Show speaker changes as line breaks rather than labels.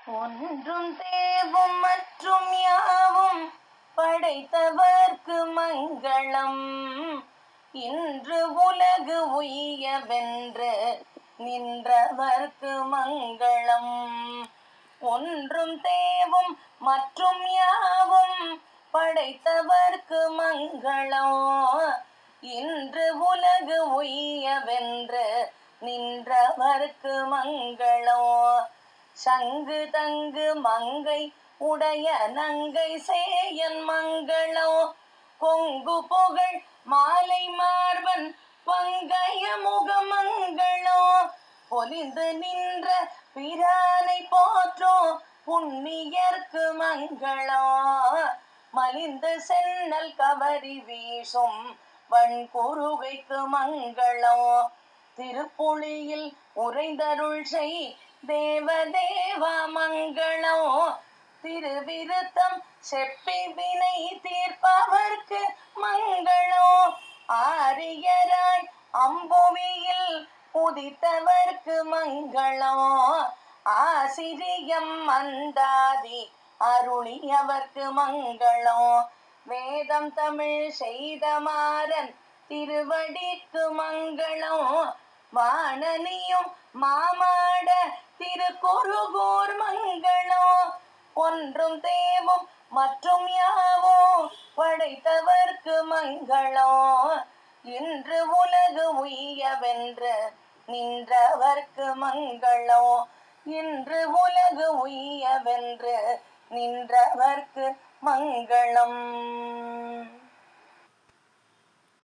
ஒன்றும் தேவும் மற்றும் யாவும் படைத்தவர்க்கு மங்களம் இன்று உலகு உய்ய வென்று நின்றவர்க்கு மங்களம் ஒன்றும் தேவும் மற்றும் யாவும் படைத்தவர்க்கு மங்களம் இன்று உலகு உய்ய வென்று நின்றவர்க்கு மங்களம் சங்கு தங்கு மங்கை உடைய நங்கை சேயன் மங்களம் கொங்கு புகழ் மாலை மார்பன் பங்கைய முகமங்களம் பொலிந்து நின்ற பிரானை போற்றோம் புண்ணியர்க்கு மங்களம் மலிந்து சென்னல் கவரி வீசும் வன்குருகைக்கு மங்களம் திருப்புளியில் உறைந்தருள் செய் தேவதேவ மங்களம் திருவிருத்தம் செப்பி வினை தீர்ப்பவர்க்கு மங்களம் ஆரியராய் அம்புவியில் உதித்தவர்க்கு மங்களம் ஆசிரியம் மந்தாதி அருளியவர்க்கு மங்களம் வேதம் தமிழ் செய்த மாறன் திருவடிக்கு மங்களம் வானனியும் மாமாட திருக்குறுகூர் மங்களம் ஒன்றும் தேவும் மற்றும் யாவோ படைத்தவர்க்கு மங்களம் இன்று உலகு உய்யவென்று நின்றவர்க்கு மங்களம் இன்று உலகு உய்யவென்று நின்றவர்க்கு மங்களம்